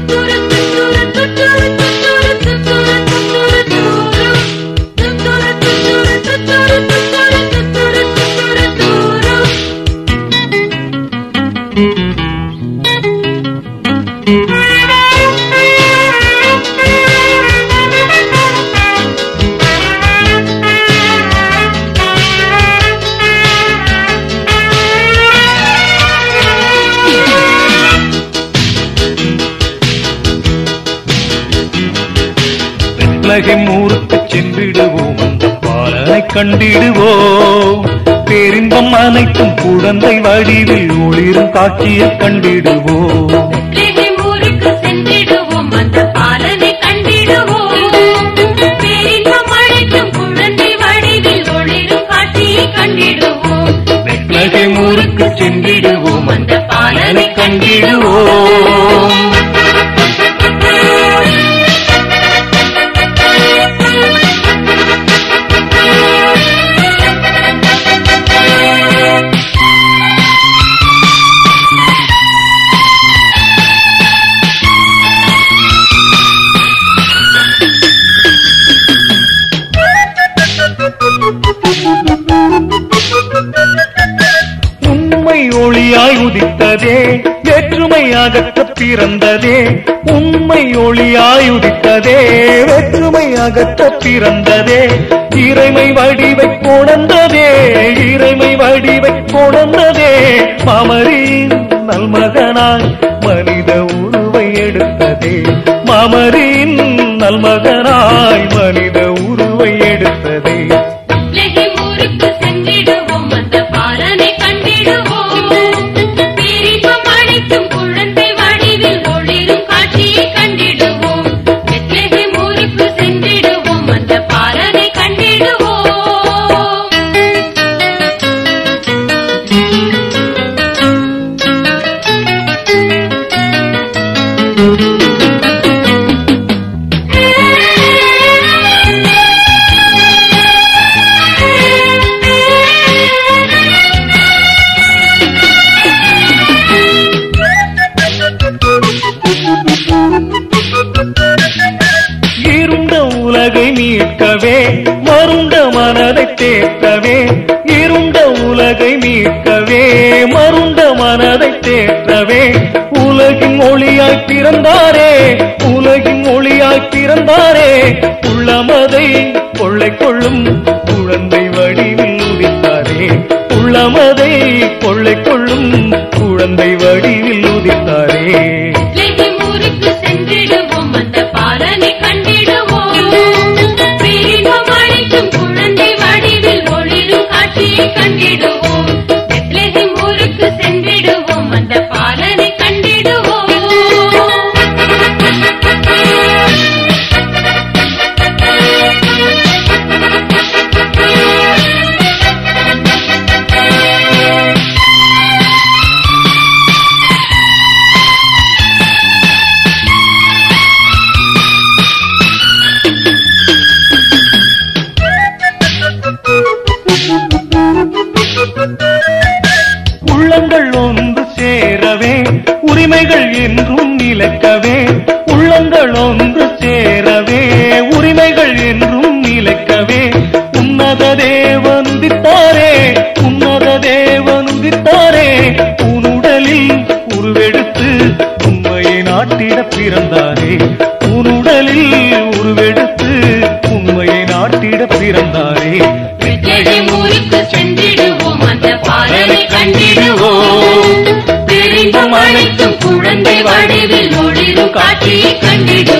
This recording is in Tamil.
உலகம் ஊருக்கு சென்றிடுவோம் அந்த பாலனை கண்டிடுவோம் பேரின்பம் அனைத்தும் குழந்தை வடிவில் ஒளிரும் காட்சியை கண்டிடுவோம் பெத்லகேம் ஊருக்கு சென்றிடுவோம் அந்த பாலனை கண்டிடுவோம் பேரின்பம் அழைக்கும் குழந்தை வடிவில் ஒளிரும் காட்சியை கண்டிடுவோம் பெத்லகேம் ஊருக்கு சென்றிடுவோம் அந்த பாலனை கண்டிடுவோம் உண்மை ஒளியாய் உதித்ததே வேற்றுமை அகற்ற பிறந்ததே உண்மை ஒளியாய் உதித்ததே வேற்றுமை அகற்ற பிறந்ததே இறைமை வடிவை கொணர்ந்ததே இறைமை வடிவை கொணர்ந்ததே மாமரின் நல்மகனாய் மனித உருவை எடுத்ததே மாமரின் நல்மகனாய் மனித உருவை எடுத்ததே பெத்லகேம் ஊருக்கு சென்றிடுவோம் அந்த பாலனை கண்டிடுவோம் பேரின்பம் அழைக்கும் குழந்தை வடிவில் ஒளிரும் காட்சியை கண்டிடுவோம் பெத்லகேம் ஊருக்கு சென்றிடுவோம் அந்த பாலனை கண்டிடுவோம் இருண்ட உலகை மீட்கவே மருண்ட மனதை தேற்றவே இருண்ட உலகை மீட்கவே மருண்ட மனதை தேற்றவே உலகின் ஒளியாய் பிறந்தாரே உலகின் ஒளியாய் பிறந்தாரே உள்ளமதை கொள்ளை கொள்ளும் குழந்தை வடிவில் உதித்தாரே உள்ளமதை கொள்ளை கொள்ளும் குழந்தை வடிவில் உதித்தாரே பெத்லகேம் ஊருக்கு சென்றிடுவோம் அந்த பாலனை கண்டிடுவோம் பேரின்பம் அழைக்கும் குழந்தை வடிவில் ஒளிரும் காட்சியை கண்டிடுவோம் பெத்லகேம் ஊருக்கு சென்றிடுவோம் அந்த பாலனை கண்டிடுவோம் உள்ளங்கள் ஒன்று சேரவே உரிமைகள் என்றும் நிலைக்கவே உள்ளங்கள் ஒன்று சேரவே உரிமைகள் என்றும் நிலைக்கவே உன்னத தேவன் உதித்தாரே உன்னத தேவன் உதித்தாரே உன்னுடலில் உருவெடுத்து உண்மையை நாட்டிட பிறந்தாரே உன்னுடலில் உருவெடுத்து உண்மையை நாட்டிட பிறந்தாரே பெத்லகேம் ஊருக்கு சென்றிடுவோம் அந்த பாலனை கண்டிடுவோம் பேரின்பம் அழைக்கும் குழந்தை வடிவில் ஒளிரும் காட்சியை கண்டிடுவோம்